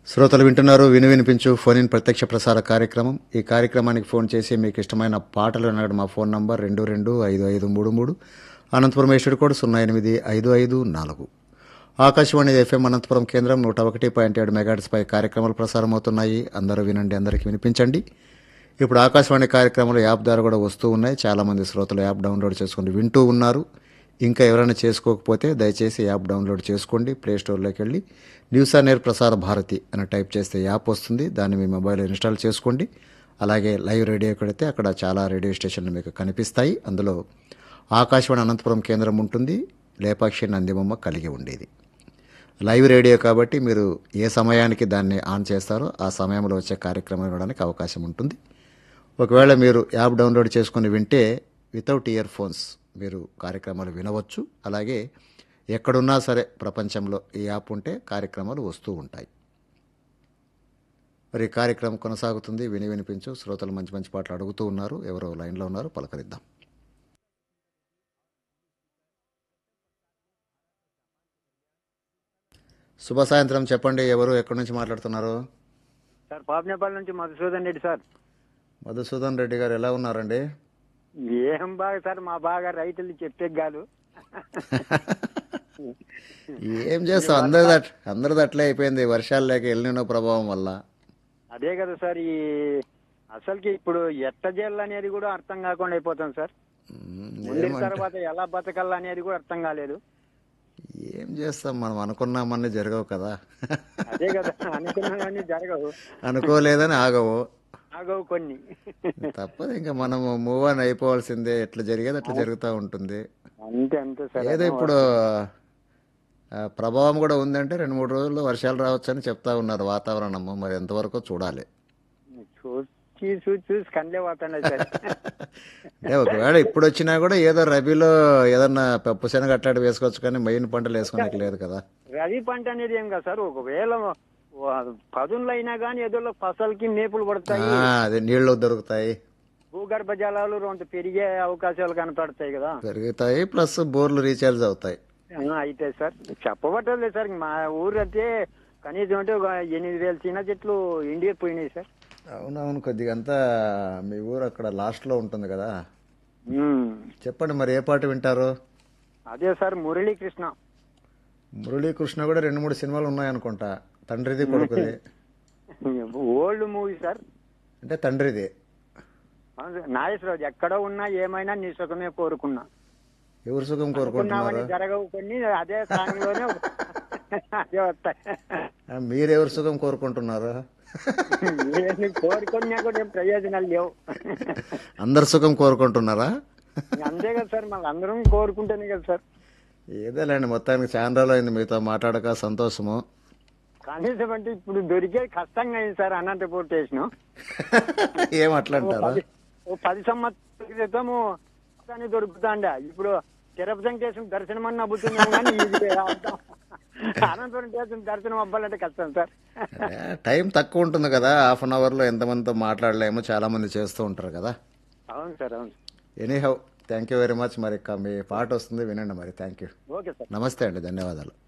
శ్రోతలు వింటున్నారు విను వినిపించు ఫోన్ ఇన్ ప్రత్యక్ష ప్రసార కార్యక్రమం ఈ కార్యక్రమానికి ఫోన్ చేసి మీకు ఇష్టమైన పాటలు వినగడు మా ఫోన్ నంబర్ రెండు రెండు ఐదు ఐదు మూడు మూడు అనంతపురం ఎస్టేడ్ కోడ్ సున్నా ఎనిమిది ఐదు ఐదు నాలుగు ఆకాశవాణి ఎఫ్ఎం అనంతపురం కేంద్రం నూట ఒకటి పాయింట్ ఏడు మెగాట్స్పై కార్యక్రమాలు ప్రసారం అవుతున్నాయి అందరూ వినండి అందరికీ వినిపించండి ఇప్పుడు ఆకాశవాణి కార్యక్రమాలు యాప్ ద్వారా కూడా వస్తూ ఉన్నాయి చాలామంది శ్రోతలు యాప్ డౌన్లోడ్ చేసుకుని వింటూ ఉన్నారు ఇంకా ఎవరైనా చేసుకోకపోతే దయచేసి యాప్ డౌన్లోడ్ చేసుకోండి ప్లే స్టోర్లోకి వెళ్ళి న్యూస్ అనేర్ ప్రసార భారతి అని టైప్ చేస్తే యాప్ వస్తుంది దాన్ని మీ మొబైల్లో ఇన్స్టాల్ చేసుకోండి అలాగే లైవ్ రేడియో కొడితే అక్కడ చాలా రేడియో స్టేషన్లు మీకు కనిపిస్తాయి అందులో ఆకాశవాణి అనంతపురం కేంద్రం ఉంటుంది లేపాక్షి నందిబొమ్మ కలిగి ఉండేది లైవ్ రేడియో కాబట్టి మీరు ఏ సమయానికి దాన్ని ఆన్ చేస్తారో ఆ సమయంలో వచ్చే కార్యక్రమం వినడానికి అవకాశం ఉంటుంది ఒకవేళ మీరు యాప్ డౌన్లోడ్ చేసుకుని వింటే వితౌట్ ఇయర్ ఫోన్స్ మీరు కార్యక్రమాలు వినవచ్చు అలాగే ఎక్కడున్నా సరే ప్రపంచంలో ఈ యాప్ ఉంటే కార్యక్రమాలు వస్తూ ఉంటాయి మరి ఈ కార్యక్రమం కొనసాగుతుంది విని వినిపించు శ్రోతలు మంచి మంచి పాటలు అడుగుతూ ఉన్నారు ఎవరో లైన్లో ఉన్నారు పలకరిద్దాం శుభ సాయంత్రం చెప్పండి ఎవరు ఎక్కడి నుంచి మాట్లాడుతున్నారు సార్ పాపనేపల్లి నుంచి మధుసూదన్ రెడ్డి సార్ మధుసూదన్ రెడ్డి గారు ఎలా ఉన్నారండి ఏం బాగా సార్ మా బాగా రైతులు చెప్పెగ్గాలు ఏం చేస్తాం అందరిది అట్- అందరిది అట్లే అయిపోయింది వర్షాలు లేక ఎల్నినో ప్రభావం వల్ల అదే కదా సార్ ఈ అసలుకి ఇప్పుడు ఎట్ట చేయాలి అనేది కూడా అర్థం కాకుండా అయిపోతుంది సార్ మ్మ్, ముందు ఏమంటే తర్వాత ఎలా బతకాలి అనేది కూడా అర్థం కాలేదు ఏం చేస్తాం మనం అనుకున్నామని జరగవు కదా అదే కదా అనుకున్నవన్నీ జరగవు అనుకోలేదని ఆగవు ఆగవు కొన్ని తప్పదు ఇంకా మనం మూవ్ ఆన్ అయిపోవాల్సిందే ఎట్లా జరిగేది అట్లా జరుగుతూ ఉంటుంది అంతే అంతే సార్ ఏదో ఇప్పుడు ఆ, ప్రభావం కూడా ఉందంటే రెండు మూడు రోజుల్లో వర్షాలు రావచ్చని చెప్తా ఉన్నారు వాతావరణము మరి ఎంతవరకు చూడాలి చూసి చూసి చూసి కండ్లే పోతున్నాయి సార్ అంటే ఒకవేళ ఇప్పుడు వచ్చినా కూడా ఏదో రబీలో ఏదన్నా పప్పు శనగ అట్లాంటి వేసుకోవచ్చు కానీ మెయిన్ పంటలు వేసుకోనికి లేదు కదా రవి పంట అనేది ఏం కదా సార్ ఒకవేళ పదునులు అయినా కానీ ఏదో ఫసల్కి మేపులు పడతాయి ఆ, అదే నీళ్లు దొరుకుతాయి భూగర్భ జలాలు కొంత పెరిగే అవకాశాలు కనపడతాయి కదా పెరుగుతాయి ప్లస్ బోర్లు రీఛార్జ్ అవుతాయి ఆ, అయితే సార్ చెప్పబట్టలేదు సార్ మా ఊరు అయితే కనీసం అంటే ఒక ఎనిమిది వేల చిన్న చెట్లు ఇండియా పోయినాయి సార్ అవునవును కొద్దిగా అంతా మీ ఊరు అక్కడ లాస్ట్లో ఉంటుంది కదా ఉమ్. చెప్పండి మరి ఏ పాట వింటారు అదే సార్ మురళీకృష్ణ మురళీకృష్ణ కూడా రెండు మూడు సినిమాలు ఉన్నాయనుకుంటా తండ్రిది కొడుకుది ఓల్డ్ మూవీ సార్ అంటే తండ్రిది నాగేశ్వరరావు ఎక్కడో ఉన్నా ఏమైనా నీ సుఖమే కోరుకున్నా ఎవరు సుఖం కోరుకుంటున్నారు అనుకున్నామని జరగవు కొన్ని అదే సాంగ్లోనే అదే వస్తాయి ఆ, మీరెవరు సుఖం కోరుకుంటున్నారు నేను కోరుకున్నా కూడా ఏం ప్రయోజనాలు లేవు అందరు సుఖం కోరుకుంటున్నారా అంతే కదా సార్ మళ్ళీ అందరం కోరుకుంటేనే కదా సార్ ఏదేలేండి మొత్తానికి చాలా రోజులు అయింది మీతో మాట్లాడక సంతోషము కనీసం అంటే ఇప్పుడు దొరికే కష్టంగా అయింది సార్ అనంతపూర్ స్టేషన్ ఏం అట్లా అంటారా ఓ పది సంవత్సరాల క్రితము కానీ దొరుకుతాండ ఇప్పుడు తిరుపతి స్టేషన్ దర్శనం అన్న అబ్బుతున్నాం కానీ ఇది అనంతపురం స్టేషన్ దర్శనం అవ్వాలంటే కష్టం సార్ ఏ, టైం తక్కువ ఉంటుంది కదా హాఫ్ అన్ అవర్లో ఎంతమందితో మాట్లాడలేమో చాలా మంది చేస్తూ ఉంటారు కదా అవును సార్ అవును anyhow thank you very much మరి ఇక మీ పాట వస్తుంది వినండి మరి థ్యాంక్ యూ ఓకే సార్ నమస్తే అండి ధన్యవాదాలు